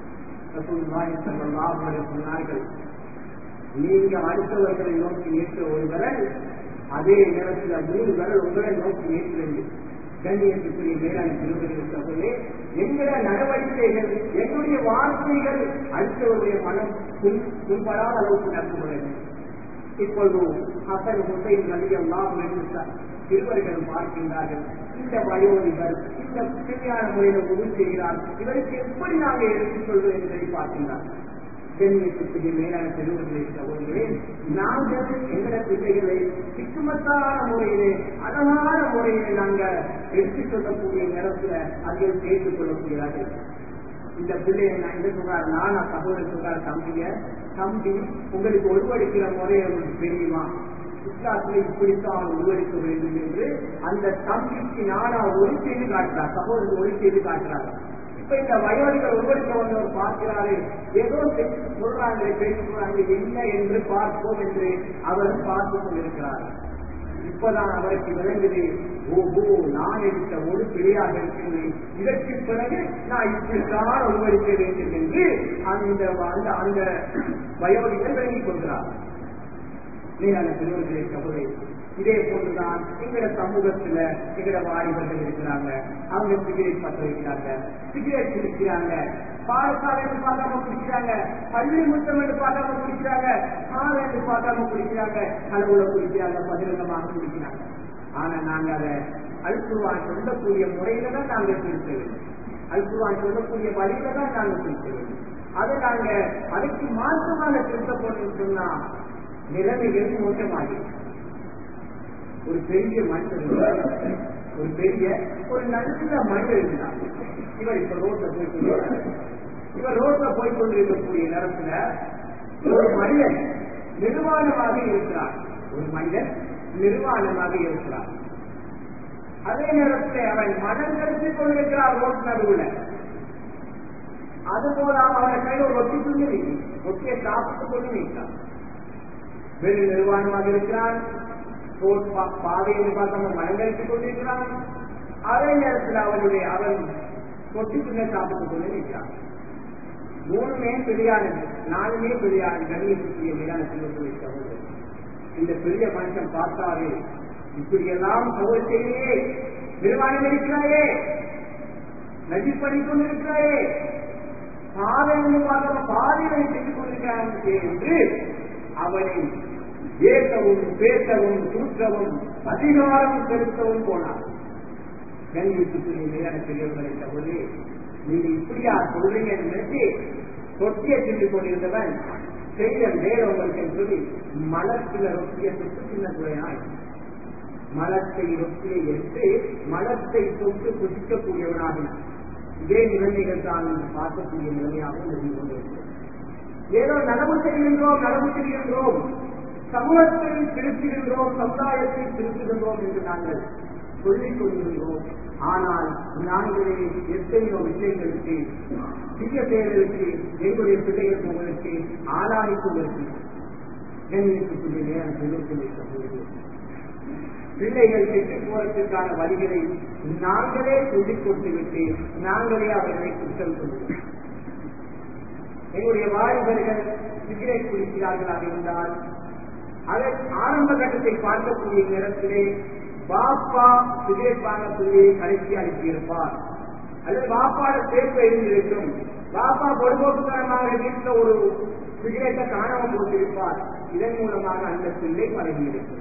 சொன்னார்கள் நீங்க அடுத்தவர்களை நோக்கி ஏற்ற ஒரு விரல் அதே நேரத்தில் மூணு விரல் உங்களை நோக்கி ஏற்றுகிறது கண்ணியத்துக்குரிய மேலான திருவள்ளுவர்களே எங்கள நடவடிக்கைகள் எங்களுடைய வார்த்தைகள் அடுத்தவருடைய மனம் புண்படாத அளவுக்கு நடந்து கொள்ள வேண்டும் இப்பொழுது ஹசன் ஹுசைன் நலி எல்லாம் சிறுவர்கள் பார்க்கின்றார்கள் இந்த வயோதிபர் இந்த சரியான முறையில் உதவி செய்கிறார் இவருக்கு எப்படி நாங்கள் எடுத்துக் கொள்வது என்பதை பார்க்கின்றார்கள் கண்ணியத்துக்குரிய மேலான பெருவர்களை சகோதரே நாங்கள் எங்கள பிள்ளைகளை சிக்குமத்தான முறையிலே அழகான முறையிலே நாங்கள் எடுத்துக் கொள்ளக்கூடிய நேரத்தில் அதில் சேர்த்துக் கொள்ளக்கூடியதாக இந்த பிள்ளையை நான் இந்த சொல்றாரு நானா சகோதரர் சொல்றாரு தம்பிய தம்பி உங்களுக்கு ஒருவடிக்கிற முறையை உங்களுக்கு தெரியுமா இஸ்லாத்தில் இப்படித்தான் உருவடிக்க வேண்டும் என்று அந்த தம்பிக்கு நானா ஒளி செய்து காட்டுறார் சகோதரர் ஒளி செய்து காட்டுறார் இப்ப இந்த வயோதிகள் உருவடிக்க வந்தவர் பார்க்கிறாரு ஏதோ சொல்றாங்களே பேசி சொல்றாங்க என்ன என்று பார்ப்போம் என்று அவர் பார்த்து கொண்டிருக்கிறார் இப்பதான் அவருக்கு விளங்குது ஓஹோ நான் எடுத்த ஒரு பிழையாக இருக்கிறது இதற்கு பிறகு நான் இப்படித்தான் உருவடிக்க வேண்டும் என்று அந்த அந்த அந்த வயோதிகள் விளங்கிக் கொள்கிறார் மேலான பெருவர்களே கவலை இதே போன்றுதான் எங்கட சமூகத்துல எங்கட வாலிபர்கள் இருக்கிறாங்க அவங்க சிகரெட் பற்ற வைக்கிறாங்க சிகரெட் குடிக்கிறாங்க பாடசாலை என்று பார்க்காம குடிக்கிறாங்க பள்ளி முத்தம் என்று பார்க்காம குடிக்கிறாங்க கால என்று பார்க்காம குடிக்கிறாங்க கனவுல குடிக்கிறாங்க பகிரங்கமாக குடிக்கிறாங்க ஆனா நாங்க அதை அல்குருவான் சொல்லக்கூடிய முறையில தான் நாங்க திருத்த வேண்டும் அல்குருவான் சொல்லக்கூடிய வழியில தான் நாங்க திருத்த வேண்டும் அதை நாங்க அதுக்கு மாற்றமாக திருத்த போனோம்னு சொன்னா நிலைமைகள் மோசமாகிறது ஒரு பெரிய மனிதர் ஒரு பெரிய ஒரு நல்ல மனிதர் இருந்தார் இவர் இப்ப ரோட்ல போய் கொண்டிருக்கிறார் இவர் ரோட்ல போய் கொண்டிருக்கக்கூடிய நேரத்துல ஒரு மனிதன் நிர்வாணமாக இருக்கிறார் ஒரு மனிதன் நிர்வாணமாக இருக்கிறார் அதே நேரத்தில் அவன் மனம் கருத்து கொண்டிருக்கிறார் ரோட் நடுவுல அதுபோல அவன் கையில் ஒரு ரொட்டி துணி ரொட்டியை சாப்பிட்டுக் கொண்டு வைக்கிறார் வெளி நிர்வாணமாக இருக்கிறான் பாதையை பார்க்காம மனங்கரித்துக் கொண்டிருக்கிறான் அதே நேரத்தில் அவனுடைய அவன் கொட்டி பின்ன சாப்பிட்டுக் கொண்டு நிற்கிறான் மூணுமே பிரியானது நாலுமே பிரியானது கண்ணியத்துக்குரிய மீதான செல்வத்தை இந்த பெரிய மனுஷன் பார்த்தாரு இப்படி எல்லாம் சோகத்தையே நிர்வாணம் இருக்கிறாயே நஜி பண்ணி கொண்டிருக்கிறாயே பாதை பார்க்காம பாதையை செய்து கொண்டிருக்கிறான் என்று அவனை ஏற்கவும் பேசவும் தூற்றவும் அதிகாரம் செலுத்தவும் போனார் கண்ணியத்துக்குரிய மேலான பெரியவர்களை தவறு நீங்க இப்படியா சொல்றீங்க நினைச்சு தொட்டியை தின்று கொண்டிருந்தவன் செய்த வேலை உங்களுக்கு சொல்லி மலத்தில ரொட்டிய தொட்டு சின்ன துறையாய் மலத்தை ரொட்டியை எடுத்து மலத்தை தொட்டு புசிக்கக்கூடியவனாக இதே நிலைமைகள் தான் பார்க்கக்கூடிய நிலைமையாக இருந்து கொண்டிருக்கிறது ஏதோ நடவு செய்கின்றோம் நடவு செய்கின்றோம் சமூகத்தை திருத்துகின்றோம் சமுதாயத்தை திருத்துகின்றோம் என்று நாங்கள் சொல்லிக் கொள்கின்றோம் ஆனால் நாங்களே எத்தனையோ விஷயங்களுக்கு தீய செயல்களுக்கு எங்களுடைய பிள்ளைகள் உங்களுக்கு ஆளாகி கொண்டிருக்கிறோம் கண்ணியத்துக்குரிய நேரம் சொல்லிக் பிள்ளைகள் கெட்டு போறதுக்கான வழிகளை நாங்களே சொல்லிக் கொடுத்து விட்டு நாங்களே அவர்களை குற்றம் சொல்லுவோம் எங்களுடைய வாலிபர்கள் சிகரெட் குடிக்கிறார்களாக இருந்தால் அதை ஆரம்ப கட்டத்தை பார்க்கக்கூடிய நேரத்திலே பாப்பா சிகரெட் வாங்க சொல்லி கடைசி அனுப்பியிருப்பார் அல்லது பாப்பாட சேர்ப்பு எழுந்திருக்கும் பாப்பா பொதுபோக்குத்தனமாக வீட்டில் ஒரு சிகரெட்டை காணாம போட்டிருப்பார் இதன் மூலமாக அந்த பிள்ளை பழகியிருக்கும்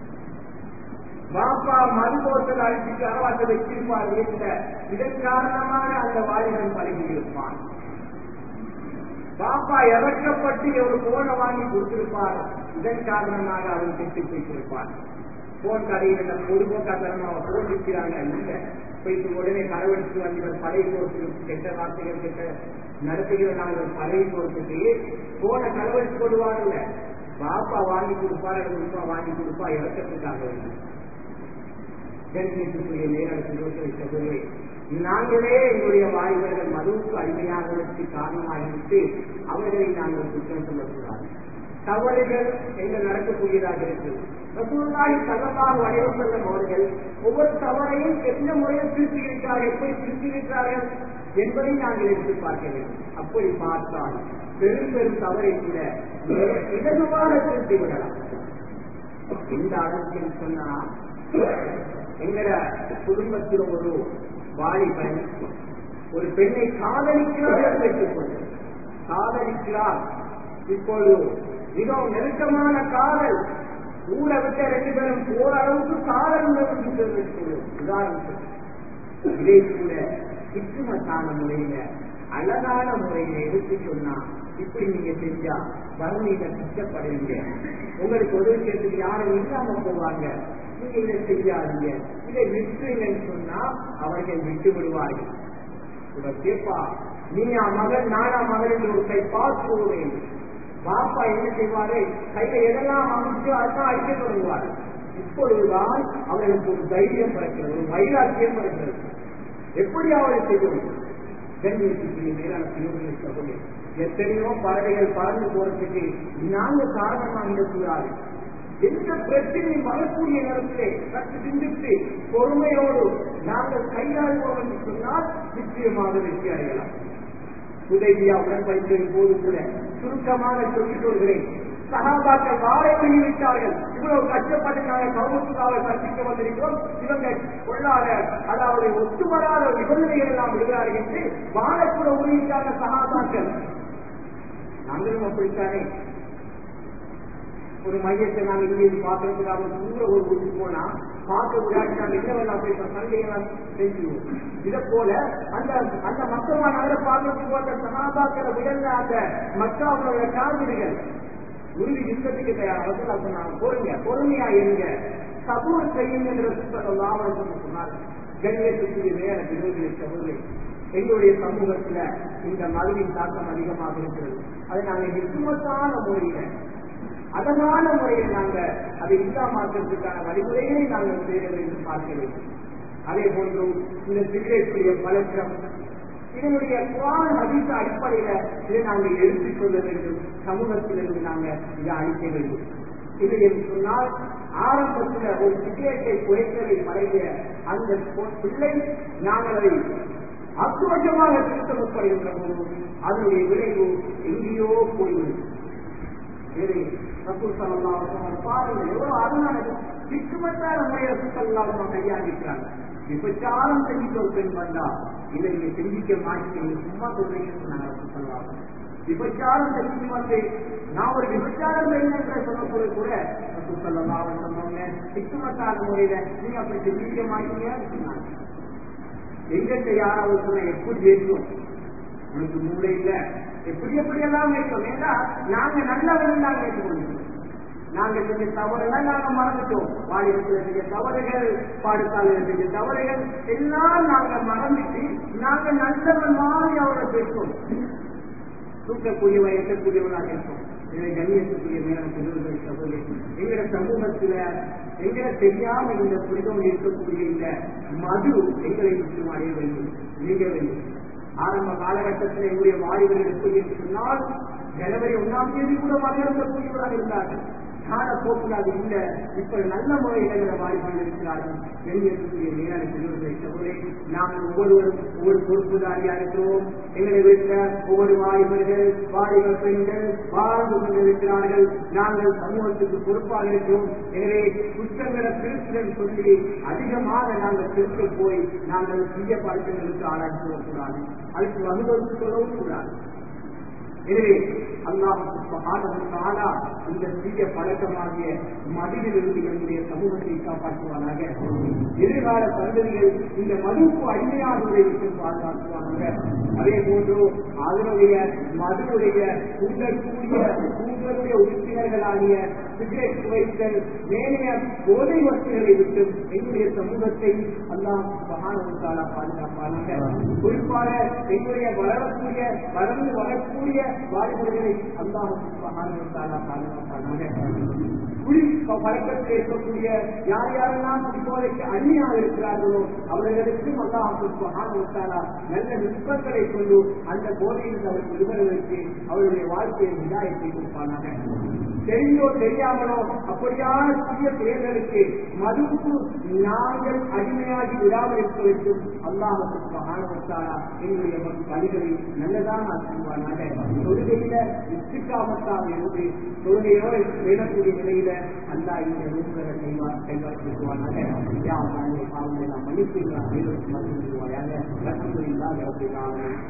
பாப்பா மது போட்டல் அழிச்சிட்டு அரவாசை வச்சிருப்பார் வீட்டில் இதன் காரணமாக அந்த வாலிபன் பழகியிருப்பான் பாப்பா இறக்கப்பட்டு ஒரு போனை வாங்கி கொடுத்திருப்பார் இதன் காரணமாக அவன் கெட்டு போய்த்திருப்பார் போன் கடையில் பொதுபோக்காத்தனமா போன் விற்கிறாங்க இல்ல போயிட்டு உடனே களவெடுத்து வந்து இவர் பழகி போட்டு கெட்ட வார்த்தைகள் கெட்ட நடத்துகிற நாங்கள் பழகி போட்டுட்டு போனை களவெடுத்து போடுவாங்கல்ல பாப்பா வாங்கி கொடுப்பார் அல்லது உப்பா வாங்கி கொடுப்பா இறக்கத்துக்காக கண்ணியத்துக்குரிய நேரத்தில் நாங்களே எங்களுடைய வாலிபர்கள் மதுவுக்கு அடிமையாகுவதற்கு காரணமாகிவிட்டு அவர்களை நாங்கள் குற்றம் சொல்லக்கூடாது தவறுகள் எங்க நடக்கக்கூடியதாக இருக்கு ரசூலுல்லாஹி ஸல்லல்லாஹு அலைஹி வஸல்லம் அவர்கள் ஒவ்வொரு தவறையும் எந்த முறையில் திருத்தியிருக்கிறார்கள் எப்படி திருத்தியிருக்கிறார்கள் என்பதை நாங்கள் எடுத்து பார்க்க வேண்டும் அப்படி பார்த்தால் பெரும் பெரும் தவறை கூட இலகுவாக திருத்தி விடலாம் எந்த அளவுக்கு சொன்னா எங்கட குடும்பத்தில் ஒரு வாலிபன் ஒரு பெண்ணை காதலிக்கிறார் என்று வைத்துக் கொண்டு காதலிக்கிறார் இப்பொழுது மிகவும் நெருக்கமான காதல் ஊரை விட்ட ரெண்டு பேரும் போற அளவுக்கு காதல் உணர்வு உதாரணத்துக்கு இதே கூட சிற்றுமத்தான முறையில அழகான முறையில எடுத்து சொன்னா இப்படி நீங்க செஞ்சா வறுமையில கஷ்டப்படுவீங்க உங்களுக்கு உதவி செய்யறதுக்கு யாரும் இல்லாம போவாங்க நீங்க இதை செய்யாதீங்க இதை விட்டுருங்கன்னு சொன்னா அவர்கள் விட்டு விடுவார்கள் இவர் கேட்பா நீயா மகன் நானா மகன் என்று ஒரு கை பார்த்து வேண்டும் பாப்பா என்ன செய்வாரு கையில எதெல்லாம் அமைச்சோ அதான் அடிக்க தொடங்குவார் இப்பொழுதுதான் அவர்களுக்கு ஒரு தைரியம் பிறக்கிறது ஒரு வைராக்கியம் பிறக்கிறது எப்படி அவரை செய்யும் கண்ணியத்துக்கு மேலான பிரிவுகளை சகோதரி எத்தனையோ பறவைகள் பறந்து போறதுக்கு நாங்க காரணமாக இருக்கக்கூடாது எந்த பிரச்சனையும் வரக்கூடிய நேரத்திலே சற்று சிந்தித்து பொறுமையோடு நாங்கள் கையாளுவோம் என்று சொன்னால் நிச்சயமாக வெற்றி அடையலாம் உதவியா உடன்படிக்கையின் போது கூட சுருக்கமாக சொல்லிக் கொள்கிறேன் சகாபாக்கள் வாழை விட்டார்கள் இவ்வளவு கஷ்டப்பட்டு நாங்கள் கவுன்சிலாவை கற்பிக்க வந்திருக்கிறோம் இவங்க கொள்ளாத அதாவது ஒத்து வராத நிபந்தனைகள் எல்லாம் விடுகிறார்கள் என்று வாழக்கூட உறுதிட்டாங்க சகாபாக்கள் நாங்களும் அப்படித்தானே ஒரு மையத்தை நாங்கள் இங்கே பார்க்கறதுக்காக தூர ஒரு ஊருக்கு போனா பார்க்க விடாட்டி நாங்கள் என்னவெல்லாம் பேச சண்டையெல்லாம் பேசுவோம் இதை போல அந்த அந்த மக்கமா நகர பார்க்கறதுக்கு அந்த சகாபாக்களை விடல அந்த மக்காவுடைய காவிரிகள் உறுதி யுத்தத்துக்கு தயாராக சொன்னாங்க பொறுங்க பொறுமையா இருங்க சபூர் செய்யுங்க என்று சொல்லலாம் சொன்னார் கண்ணியத்துக்குரிய நேர விரோதிய சகோதரி எங்களுடைய சமூகத்துல இந்த மதுவின் தாக்கம் அதிகமாக இருக்கிறது அதை நாங்கள் நிச்சயமத்தான முறையில அதனால முறையில் நாங்க அதை இல்லாமாக்கிறதுக்கான வழிமுறைகளை நாங்கள் செய்ய வேண்டும் பார்க்க வேண்டும் அதே போன்று இந்த சிகரெட்டுடைய பழக்கம் இதனுடைய குரான் அதிக அடிப்படையில இதை நாங்கள் எடுத்துக் கொள்ள வேண்டும் சமூகத்திலிருந்து நாங்கள் இதை அழிக்க வேண்டும் இது என்று சொன்னால் ஆரம்பத்தில் ஒரு சிகரெட்டை குறைத்தலை பழகிய அந்த பிள்ளை நாங்கள் அதை அக்ரோஷமாக திருத்த முற்படுகின்ற போது அதனுடைய விளைவு எங்கேயோ போய்விடும் இது ரசூல் சல்லாஹ் பாருங்கள் எவ்வளவு அருணானது திக்குமத்தான முறையை ரசூல் சல்லாஹ் கையாண்டிருக்கிறாங்க விபச்சாரம் செஞ்சுட்டு ஒரு பெண் வந்தா இதை நீங்க சிந்திக்க மாட்டீங்க சும்மா சொல்றீங்கன்னு சொன்னாங்க ரசூல் சல்லாஹ் விபச்சாரம் செஞ்சு வந்து நான் ஒரு விபச்சாரம் என்று சொன்னபோது கூட ரசூல் சல்லாஹ் சொன்னவங்க திக்குமத்தான முறையில நீங்க அப்படி சிந்திக்க மாட்டீங்கன்னு சொன்னாங்க எங்கிட்ட யாராவது சொன்ன எப்படி இருக்கும் உனக்கு மூளை இல்ல எப்படி எப்படி எல்லாம் இருக்கும் ஏன்னா நாங்க நல்லவர்கள் நாங்க ஏற்றுக்கொண்டிருக்கோம் நாங்க செஞ்ச தவறுகள் நாங்க மறந்துட்டோம் வாலிபத்தில் செஞ்ச தவறுகள் பாடசாலையில் செஞ்ச தவறுகள் எல்லாம் நாங்க மறந்துட்டு நாங்க நல்லவன் மாதிரி அவரை பேசுவோம் தூக்கக்கூடியவன் எட்டக்கூடியவனாக இருக்கும் இதை கண்ணியத்துக்குரிய மேலும் பெரியவர்களை சகோதரி எங்கட சமூகத்துல எங்களை தெரியாம இந்த புரிதம் இருக்கக்கூடிய இந்த மது எங்களை முக்கியம் அடைய வேண்டும் நீங்க வேண்டும் ஆரம்ப காலகட்டத்தில் எங்களுடைய வாலிபர்கள் எப்படி சொன்னால் ஜனவரி ஒன்றாம் தேதி கூட மகிழ்ந்தக்கூடியவராக இருந்தார்கள் காலப்போக்கில் அது இல்ல இப்ப நல்ல முறையில் எங்களை வாலிபர்கள் இருக்கிறார்கள் வெளியேற்றக்கூடிய மேலான பெரியவர்களை சகோதரி நாங்கள் ஒவ்வொருவரும் ஒவ்வொரு பொறுப்புதாரியா இருக்கிறோம் எங்களை வீட்டில் ஒவ்வொரு வாலிபர்கள் வாலிப பெண்கள் வாழ்ந்து கொண்டிருக்கிறார்கள் நாங்கள் சமூகத்துக்கு பொறுப்பாக இருக்கிறோம் எனவே குற்றங்களை திருத்தல் சொல்லி அதிகமாக நாங்கள் திருத்த போய் நாங்கள் தீய பழக்கங்களுக்கு ஆளாக்கி கூடாது அதுக்கு அனுபவித்துக் கொள்ளவும் கூடாது எனவே அல்லாஹாலா இந்த தீய பழக்கமாகிய மதிலிருந்து என்னுடைய சமூகத்தை காப்பாற்றுவானாக எதிர்கால சந்ததிகள் இந்த மதுவுக்கு அடிமையானவரை விட்டு பாதுகாக்குவானாக அதே போன்று அதனுடைய மதுவுடைய கூடக்கூடிய கூடலுடைய உறுப்பினர்களாகிய சிகரெட் வைத்தல் மேலைய போதை வசதிகளை விட்டு எங்களுடைய சமூகத்தை அல்லாஹ் மகானவத்தாலா பாதுகாப்பானாக குறிப்பாக எங்களுடைய வளரக்கூடிய வளர்ந்து வரக்கூடிய வாலிபர்களை அல்லாஹ் மகானவத்தாலா பாதுகாப்பானாக குடி பழக்கத்தில் இருக்கக்கூடிய யார் யாரெல்லாம் இப்போதைக்கு அந்நியாக இருக்கிறார்களோ அவர்களுக்கும் அல்லாஹ் மகானவத்தாலா நல்ல நுட்பங்களை கொண்டு அந்த போதையில் அவர்கள் விடுவதற்கு அவருடைய வாழ்க்கையை விதாயத்தை கொடுப்பானாக தெரிந்தோ தெரியாமலோ அப்படியான சிறிய செயல்களுக்கு மதுவுக்கு நாங்கள் அடிமையாகி விடாமல் இருக்க வேண்டும் அல்லாஹுக்கு ஆணவத்தாரா எங்களுடைய வழிகளை நல்லதாக ஆக்குவானாக தொழுகையில இஷ்டிக்காமத்தாக இருந்து தொழுகையோடு பேணக்கூடிய நிலையில அல்லா இந்த ரூபங்களை செய்வார் கைவாக்குவானாக யாருடைய பாவங்களை நாம் மன்னித்து அனைவருக்கும் மன்னித்துவாயாக கற்றுக்கொள்ளாத